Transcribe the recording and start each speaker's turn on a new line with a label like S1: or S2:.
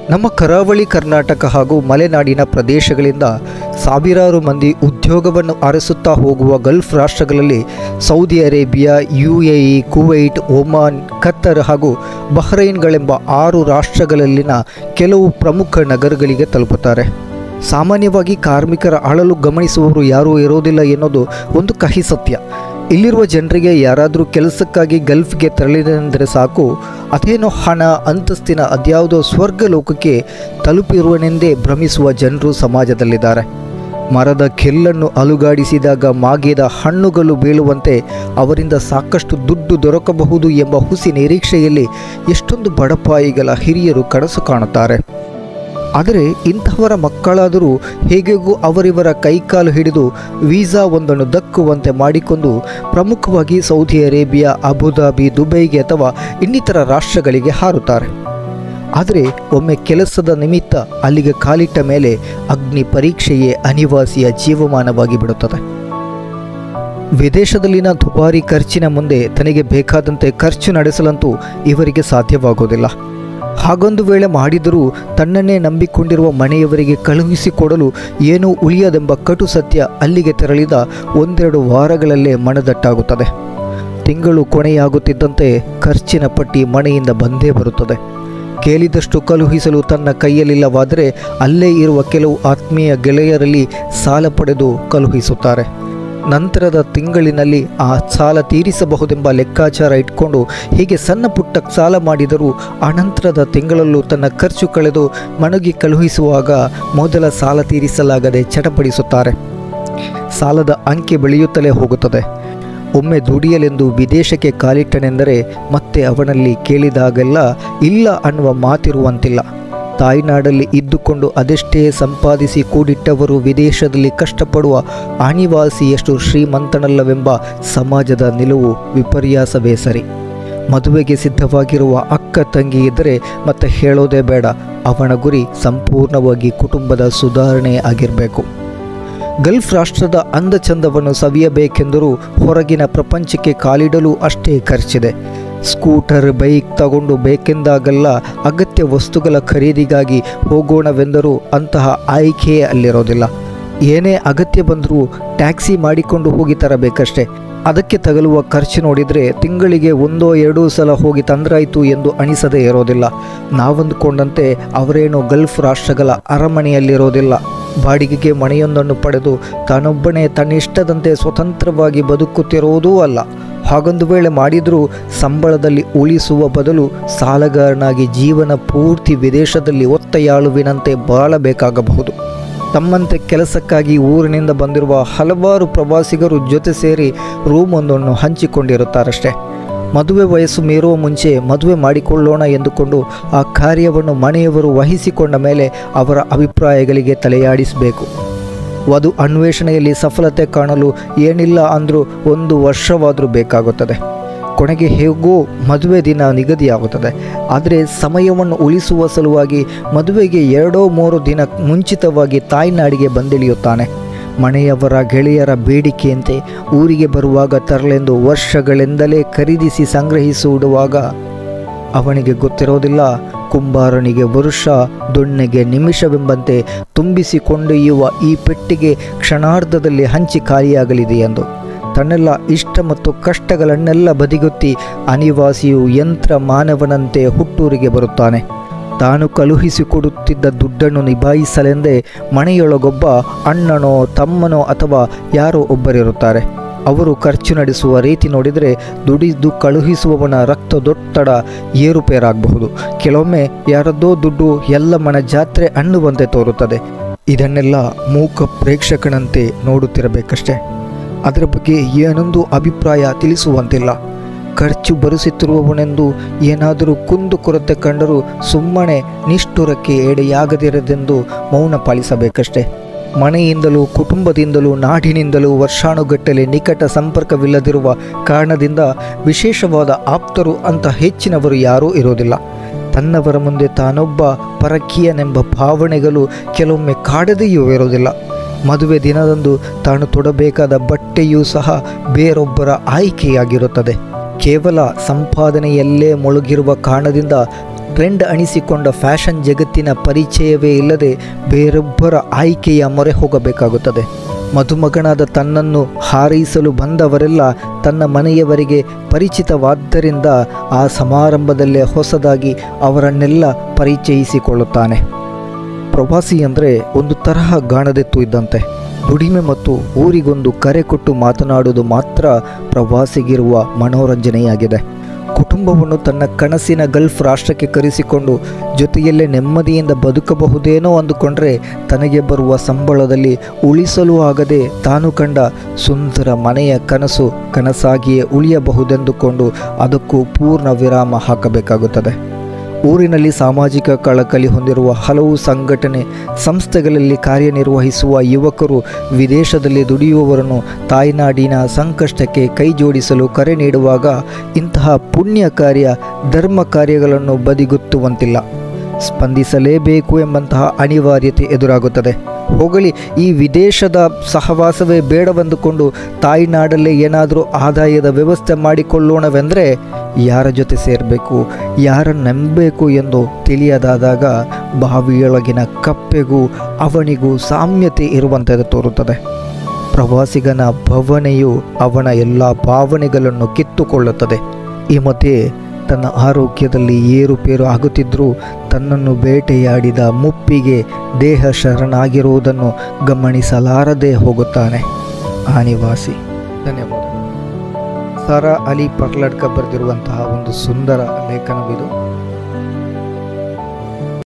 S1: ನಮ್ಮ ಕರಾವಳಿ ಕರ್ನಾಟಕ ಹಾಗೂ ಮಲೆನಾಡಿನ ಪ್ರದೇಶಗಳಿಂದ ಸಾವಿರಾರು ಮಂದಿ ಉದ್ಯೋಗವನ್ನು ಅರಸುತ್ತಾ ಹೋಗುವ ಗಲ್ಫ್ ರಾಷ್ಟ್ರಗಳಲ್ಲಿ Saudi Arabia U A E Kuwait Oman Qatar ಹಾಗೂ ಬಹ್ರೈನ್ಗಳೆಂಬ ಆರು ರಾಷ್ಟ್ರಗಳಲ್ಲಿನ ಕೆಲವು ಪ್ರಮುಖ ನಗರಗಳಿಗೆ ತಲುಪುತ್ತಾರೆ ಸಾಮಾನ್ಯವಾಗಿ ಕಾರ್ಮಿಕರ ಅಳಲು ಗಮನಿಸುವವರು ಯಾರೂ ಇರೋದಿಲ್ಲ ಎನ್ನುವುದು ಒಂದು ಕಹಿ ಸತ್ಯ ಇಲ್ಲಿರುವ ಜನರಿಗೆ ಯಾರಾದರೂ ಕೆಲಸಕ್ಕಾಗಿ ಗಲ್ಫ್ಗೆ ತೆರಳಿದೆಂದರೆ ಸಾಕು ಅದೇನೋ ಹಣ ಅಂತಸ್ತಿನ ಅದ್ಯಾವುದೋ ಸ್ವರ್ಗ ಲೋಕಕ್ಕೆ ತಲುಪಿರುವನೆಂದೇ ಭ್ರಮಿಸುವ ಜನರು ಸಮಾಜದಲ್ಲಿದ್ದಾರೆ ಮರದ ಕೆಲ್ಲನ್ನು ಅಲುಗಾಡಿಸಿದಾಗ ಮಾಗಿದ ಹಣ್ಣುಗಳು ಬೀಳುವಂತೆ ಅವರಿಂದ ಸಾಕಷ್ಟು ದುಡ್ಡು ದೊರಕಬಹುದು ಎಂಬ ಹುಸಿ ನಿರೀಕ್ಷೆಯಲ್ಲಿ ಎಷ್ಟೊಂದು ಬಡಪಾಯಿಗಳ ಹಿರಿಯರು ಕನಸು ಕಾಣುತ್ತಾರೆ ಆದರೆ ಇಂಥವರ ಮಕ್ಕಳಾದರೂ ಹೇಗೆಗೂ ಅವರಿವರ ಕೈಕಾಲು ಹಿಡಿದು ವೀಸಾ ಒಂದನ್ನು ದಕ್ಕುವಂತೆ ಮಾಡಿಕೊಂಡು ಪ್ರಮುಖವಾಗಿ ಸೌದಿ ಅರೇಬಿಯಾ ಅಬುದಾಬಿ ದುಬೈಗೆ ಅಥವಾ ಇನ್ನಿತರ ರಾಷ್ಟ್ರಗಳಿಗೆ ಹಾರುತ್ತಾರೆ ಆದರೆ ಒಮ್ಮೆ ಕೆಲಸದ ನಿಮಿತ್ತ ಅಲ್ಲಿಗೆ ಕಾಲಿಟ್ಟ ಮೇಲೆ ಅಗ್ನಿ ಪರೀಕ್ಷೆಯೇ ಅನಿವಾಸಿಯ ಜೀವಮಾನವಾಗಿ ಬಿಡುತ್ತದೆ ವಿದೇಶದಲ್ಲಿನ ದುಬಾರಿ ಖರ್ಚಿನ ಮುಂದೆ ತನಗೆ ಬೇಕಾದಂತೆ ಖರ್ಚು ನಡೆಸಲಂತೂ ಇವರಿಗೆ ಸಾಧ್ಯವಾಗುವುದಿಲ್ಲ ಹಾಗೊಂದು ವೇಳೆ ಮಾಡಿದರೂ ತನ್ನನ್ನೇ ನಂಬಿಕೊಂಡಿರುವ ಮನೆಯವರಿಗೆ ಕಳುಹಿಸಿಕೊಡಲು ಏನೂ ಉಳಿಯದೆಂಬ ಕಟು ಸತ್ಯ ಅಲ್ಲಿಗೆ ತೆರಳಿದ ಒಂದೆರಡು ವಾರಗಳಲ್ಲೇ ಮನದಟ್ಟಾಗುತ್ತದೆ ತಿಂಗಳು ಕೊನೆಯಾಗುತ್ತಿದ್ದಂತೆ ಖರ್ಚಿನ ಪಟ್ಟಿ ಮನೆಯಿಂದ ಬಂದೇ ಬರುತ್ತದೆ ಕೇಳಿದಷ್ಟು ಕಳುಹಿಸಲು ತನ್ನ ಕೈಯಲ್ಲಿಲ್ಲವಾದರೆ ಅಲ್ಲೇ ಇರುವ ಕೆಲವು ಆತ್ಮೀಯ ಗೆಳೆಯರಲ್ಲಿ ಸಾಲ ಪಡೆದು ಕಳುಹಿಸುತ್ತಾರೆ ನಂತರದ ತಿಂಗಳಿನಲ್ಲಿ ಆ ಸಾಲ ತೀರಿಸಬಹುದೆಂಬ ಲೆಕ್ಕಾಚಾರ ಇಟ್ಕೊಂಡು ಹೀಗೆ ಸಣ್ಣ ಪುಟ್ಟ ಸಾಲ ಮಾಡಿದರೂ ಅನಂತರದ ತಿಂಗಳಲ್ಲೂ ತನ್ನ ಖರ್ಚು ಕಳೆದು ಮಣಗಿ ಕಳುಹಿಸುವಾಗ ಮೊದಲ ಸಾಲ ತೀರಿಸಲಾಗದೆ ಚಟಪಡಿಸುತ್ತಾರೆ ಸಾಲದ ಅಂಕೆ ಬೆಳೆಯುತ್ತಲೇ ಹೋಗುತ್ತದೆ ಒಮ್ಮೆ ದುಡಿಯಲೆಂದು ವಿದೇಶಕ್ಕೆ ಕಾಲಿಟ್ಟನೆಂದರೆ ಮತ್ತೆ ಅವನಲ್ಲಿ ಕೇಳಿದಾಗೆಲ್ಲ ಇಲ್ಲ ಅನ್ನುವ ಮಾತಿರುವಂತಿಲ್ಲ ತಾಯ್ನಾಡಲ್ಲಿ ಇದ್ದುಕೊಂಡು ಅದೆಷ್ಟೇ ಸಂಪಾದಿಸಿ ಕೂಡಿಟ್ಟವರು ವಿದೇಶದಲ್ಲಿ ಕಷ್ಟಪಡುವ ಅನಿವಾಸಿಯಷ್ಟು ಶ್ರೀಮಂತನಲ್ಲವೆಂಬ ಸಮಾಜದ ನಿಲುವು ವಿಪರ್ಯಾಸವೇ ಸರಿ ಮದುವೆಗೆ ಸಿದ್ಧವಾಗಿರುವ ಅಕ್ಕ ತಂಗಿ ಇದ್ದರೆ ಮತ್ತೆ ಹೇಳೋದೇ ಬೇಡ ಅವನ ಗುರಿ ಸಂಪೂರ್ಣವಾಗಿ ಕುಟುಂಬದ ಸುಧಾರಣೆ ಆಗಿರಬೇಕು ಗಲ್ಫ್ ರಾಷ್ಟ್ರದ ಅಂದಚಂದವನ್ನು ಸವಿಯಬೇಕೆಂದರೂ ಹೊರಗಿನ ಪ್ರಪಂಚಕ್ಕೆ ಕಾಲಿಡಲು ಅಷ್ಟೇ ಖರ್ಚಿದೆ ಸ್ಕೂಟರ್ ಬೈಕ್ ತಗೊಂಡು ಬೇಕೆಂದಾಗೆಲ್ಲ ಅಗತ್ಯ ವಸ್ತುಗಳ ಖರೀದಿಗಾಗಿ ಹೋಗೋಣವೆಂದರೂ ಅಂತಹ ಆಯ್ಕೆಯೇ ಅಲ್ಲಿರೋದಿಲ್ಲ ಏನೇ ಅಗತ್ಯ ಬಂದರೂ ಟ್ಯಾಕ್ಸಿ ಮಾಡಿಕೊಂಡು ಹೋಗಿ ತರಬೇಕಷ್ಟೆ ಅದಕ್ಕೆ ತಗಲುವ ಖರ್ಚು ನೋಡಿದರೆ ತಿಂಗಳಿಗೆ ಒಂದೋ ಎರಡೂ ಸಲ ಹೋಗಿ ತಂದ್ರಾಯಿತು ಎಂದು ಅನಿಸದೇ ಇರೋದಿಲ್ಲ ನಾವಂದುಕೊಂಡಂತೆ ಅವರೇನು ಗಲ್ಫ್ ರಾಷ್ಟ್ರಗಳ ಅರಮನೆಯಲ್ಲಿರೋದಿಲ್ಲ ಬಾಡಿಗೆಗೆ ಮನೆಯೊಂದನ್ನು ಪಡೆದು ತಾನೊಬ್ಬನೇ ತನ್ನಿಷ್ಟದಂತೆ ಸ್ವತಂತ್ರವಾಗಿ ಬದುಕುತ್ತಿರುವುದೂ ಅಲ್ಲ ಹಾಗೊಂದು ವೇಳೆ ಮಾಡಿದರೂ ಸಂಬಳದಲ್ಲಿ ಉಳಿಸುವ ಬದಲು ಸಾಲಗಾರನಾಗಿ ಜೀವನ ಪೂರ್ತಿ ವಿದೇಶದಲ್ಲಿ ಒತ್ತೆಯಾಳುವಿನಂತೆ ಬಾಳಬೇಕಾಗಬಹುದು ತಮ್ಮಂತೆ ಕೆಲಸಕ್ಕಾಗಿ ಊರಿನಿಂದ ಬಂದಿರುವ ಹಲವಾರು ಪ್ರವಾಸಿಗರು ಜೊತೆ ಸೇರಿ ರೂಮ್ ಒಂದನ್ನು ಹಂಚಿಕೊಂಡಿರುತ್ತಾರಷ್ಟೇ ಮದುವೆ ವಯಸ್ಸು ಮೀರುವ ಮುಂಚೆ ಮದುವೆ ಮಾಡಿಕೊಳ್ಳೋಣ ಎಂದುಕೊಂಡು ಆ ಕಾರ್ಯವನ್ನು ಮನೆಯವರು ವಹಿಸಿಕೊಂಡ ಮೇಲೆ ಅವರ ಅಭಿಪ್ರಾಯಗಳಿಗೆ ತಲೆಯಾಡಿಸಬೇಕು ವಧು ಅನ್ವೇಷಣೆಯಲ್ಲಿ ಸಫಲತೆ ಕಾಣಲು ಏನಿಲ್ಲ ಅಂದರೂ ಒಂದು ವರ್ಷವಾದರೂ ಬೇಕಾಗುತ್ತದೆ ಕೊನೆಗೆ ಹೇಗೋ ಮದುವೆ ದಿನ ನಿಗದಿಯಾಗುತ್ತದೆ ಆದರೆ ಸಮಯವನ್ನು ಉಳಿಸುವ ಸಲುವಾಗಿ ಮದುವೆಗೆ ಎರಡೋ ಮೂರು ದಿನ ಮುಂಚಿತವಾಗಿ ತಾಯ್ನಾಡಿಗೆ ಬಂದಿಳಿಯುತ್ತಾನೆ ಮನೆಯವರ ಗೆಳೆಯರ ಬೇಡಿಕೆಯಂತೆ ಊರಿಗೆ ಬರುವಾಗ ತರಲೆಂದು ವರ್ಷಗಳಿಂದಲೇ ಖರೀದಿಸಿ ಸಂಗ್ರಹಿಸಿಡುವಾಗ ಅವನಿಗೆ ಗೊತ್ತಿರೋದಿಲ್ಲ ಕುಂಬಾರನಿಗೆ ವರುಷ ದೊಣ್ಣೆಗೆ ನಿಮಿಷವೆಂಬಂತೆ ತುಂಬಿಸಿ ಕೊಂಡೊಯ್ಯುವ ಈ ಪೆಟ್ಟಿಗೆ ಕ್ಷಣಾರ್ಧದಲ್ಲಿ ಹಂಚಿ ಖಾಲಿಯಾಗಲಿದೆ ಎಂದು ತನ್ನೆಲ್ಲ ಇಷ್ಟ ಮತ್ತು ಕಷ್ಟಗಳನ್ನೆಲ್ಲ ಬದಿಗೊತ್ತಿ ಅನಿವಾಸಿಯು ಯಂತ್ರ ಮಾನವನಂತೆ ಹುಟ್ಟೂರಿಗೆ ಬರುತ್ತಾನೆ ತಾನು ಕಳುಹಿಸಿಕೊಡುತ್ತಿದ್ದ ದುಡ್ಡನ್ನು ನಿಭಾಯಿಸಲೆಂದೇ ಮನೆಯೊಳಗೊಬ್ಬ ಅಣ್ಣನೋ ತಮ್ಮನೋ ಅಥವಾ ಯಾರೋ ಒಬ್ಬರಿರುತ್ತಾರೆ ಅವರು ಖರ್ಚು ನಡೆಸುವ ರೀತಿ ನೋಡಿದರೆ ದುಡಿದು ಕಳುಹಿಸುವವನ ರಕ್ತದೊತ್ತಡ ಏರುಪೇರಾಗಬಹುದು ಕೆಲವೊಮ್ಮೆ ಯಾರದ್ದೋ ದುಡ್ಡು ಎಲ್ಲ ಮನ ಜಾತ್ರೆ ಅನ್ನುವಂತೆ ತೋರುತ್ತದೆ ಇದನ್ನೆಲ್ಲ ಮೂಕ ಪ್ರೇಕ್ಷಕನಂತೆ ನೋಡುತ್ತಿರಬೇಕಷ್ಟೆ ಅದರ ಬಗ್ಗೆ ಏನೊಂದು ಅಭಿಪ್ರಾಯ ತಿಳಿಸುವಂತಿಲ್ಲ ಖರ್ಚು ಬರಿಸುತ್ತಿರುವವನೆಂದು ಏನಾದರೂ ಕುಂದು ಕೊರತೆ ಕಂಡರೂ ಸುಮ್ಮನೆ ನಿಷ್ಠುರಕ್ಕೆ ಎಡೆಯಾಗದಿರದೆಂದು ಮೌನ ಪಾಲಿಸಬೇಕಷ್ಟೆ ಮನೆಯಿಂದಲೂ ಕುಟುಂಬದಿಂದಲೂ ನಾಡಿನಿಂದಲೂ ವರ್ಷಾನುಗಟ್ಟಲೆ ನಿಕಟ ಸಂಪರ್ಕವಿಲ್ಲದಿರುವ ಕಾರಣದಿಂದ ವಿಶೇಷವಾದ ಆಪ್ತರು ಅಂತ ಹೆಚ್ಚಿನವರು ಯಾರೂ ಇರೋದಿಲ್ಲ ತನ್ನವರ ಮುಂದೆ ತಾನೊಬ್ಬ ಪರಕೀಯನೆಂಬ ಭಾವನೆಗಳು ಕೆಲವೊಮ್ಮೆ ಕಾಡದೆಯೂ ಇರೋದಿಲ್ಲ ಮದುವೆ ದಿನದಂದು ತಾನು ತೊಡಬೇಕಾದ ಬಟ್ಟೆಯೂ ಸಹ ಬೇರೊಬ್ಬರ ಆಯ್ಕೆಯಾಗಿರುತ್ತದೆ ಕೇವಲ ಸಂಪಾದನೆಯಲ್ಲೇ ಮುಳುಗಿರುವ ಕಾರಣದಿಂದ ಟ್ರೆಂಡ್ ಅಣಿಸಿಕೊಂಡ ಫ್ಯಾಷನ್ ಜಗತ್ತಿನ ಪರಿಚಯವೇ ಇಲ್ಲದೆ ಬೇರೊಬ್ಬರ ಆಯ್ಕೆಯ ಮೊರೆ ಹೋಗಬೇಕಾಗುತ್ತದೆ ಮದುಮಗನಾದ ತನ್ನನ್ನು ಹಾರೈಸಲು ಬಂದವರೆಲ್ಲ ತನ್ನ ಮನೆಯವರಿಗೆ ಪರಿಚಿತವಾದ್ದರಿಂದ ಆ ಸಮಾರಂಭದಲ್ಲೇ ಹೊಸದಾಗಿ ಅವರನ್ನೆಲ್ಲ ಪರಿಚಯಿಸಿಕೊಳ್ಳುತ್ತಾನೆ ಪ್ರವಾಸಿ ಅಂದರೆ ಒಂದು ತರಹ ಗಾಣದೆತ್ತು ಇದ್ದಂತೆ ದುಡಿಮೆ ಮತ್ತು ಊರಿಗೊಂದು ಕರೆ ಕೊಟ್ಟು ಮಾತನಾಡುವುದು ಮಾತ್ರ ಪ್ರವಾಸಿಗಿರುವ ಮನೋರಂಜನೆಯಾಗಿದೆ ಕುಟುಂಬವನ್ನು ತನ್ನ ಕನಸಿನ ಗಲ್ಫ್ ರಾಷ್ಟ್ರಕ್ಕೆ ಕರೆಸಿಕೊಂಡು ಜೊತೆಯಲ್ಲೇ ನೆಮ್ಮದಿಯಿಂದ ಬದುಕಬಹುದೇನೋ ಅಂದುಕೊಂಡ್ರೆ ತನಗೆ ಬರುವ ಸಂಬಳದಲ್ಲಿ ಉಳಿಸಲು ಆಗದೆ ತಾನು ಕಂಡ ಸುಂದರ ಮನೆಯ ಕನಸು ಕನಸಾಗಿಯೇ ಉಳಿಯಬಹುದೆಂದುಕೊಂಡು ಅದಕ್ಕೂ ಪೂರ್ಣ ವಿರಾಮ ಹಾಕಬೇಕಾಗುತ್ತದೆ ಊರಿನಲ್ಲಿ ಸಾಮಾಜಿಕ ಕಳಕಳಿ ಹೊಂದಿರುವ ಹಲವು ಸಂಘಟನೆ ಸಂಸ್ಥೆಗಳಲ್ಲಿ ಕಾರ್ಯನಿರ್ವಹಿಸುವ ಯುವಕರು ವಿದೇಶದಲ್ಲಿ ದುಡಿಯುವವರನ್ನು ತಾಯ್ನಾಡಿನ ಸಂಕಷ್ಟಕ್ಕೆ ಕೈ ಜೋಡಿಸಲು ಕರೆ ನೀಡುವಾಗ ಇಂತಹ ಪುಣ್ಯ ಕಾರ್ಯ ಧರ್ಮ ಕಾರ್ಯಗಳನ್ನು ಬದಿಗುತ್ತುವಂತಿಲ್ಲ ಸ್ಪಂದಿಸಲೇಬೇಕು ಎಂಬಂತಹ ಅನಿವಾರ್ಯತೆ ಎದುರಾಗುತ್ತದೆ ಹೋಗಲಿ ಈ ವಿದೇಶದ ಸಹವಾಸವೇ ಬೇಡವೆಂದುಕೊಂಡು ತಾಯ್ನಾಡಲ್ಲೇ ಏನಾದರೂ ಆದಾಯದ ವ್ಯವಸ್ಥೆ ಮಾಡಿಕೊಳ್ಳೋಣವೆಂದರೆ ಯಾರ ಜೊತೆ ಸೇರಬೇಕು ಯಾರ ನಂಬಬೇಕು ಎಂದು ತಿಳಿಯದಾದಾಗ ಬಾವಿಯೊಳಗಿನ ಕಪ್ಪೆಗೂ ಅವನಿಗೂ ಸಾಮ್ಯತೆ ಇರುವಂತೆ ತೋರುತ್ತದೆ ಪ್ರವಾಸಿಗನ ಭವನೆಯು ಅವನ ಎಲ್ಲ ಭಾವನೆಗಳನ್ನು ಕಿತ್ತುಕೊಳ್ಳುತ್ತದೆ ಈ ಮಧ್ಯೆ ತನ್ನ ಆರೋಗ್ಯದಲ್ಲಿ ಏರುಪೇರು ಆಗುತ್ತಿದ್ದರೂ ತನ್ನನ್ನು ಬೇಟೆಯಾಡಿದ ಮುಪ್ಪಿಗೆ ದೇಹ ಶರಣಾಗಿರುವುದನ್ನು ಗಮನಿಸಲಾರದೆ ಹೋಗುತ್ತಾನೆ ಆ ನಿವಾಸಿ ಧನ್ಯವಾದ ಸಾರಾ ಅಲಿ ಪರ್ಲಡ್ಕ ಬರೆದಿರುವಂತಹ ಒಂದು ಸುಂದರ ಲೇಖನವಿದು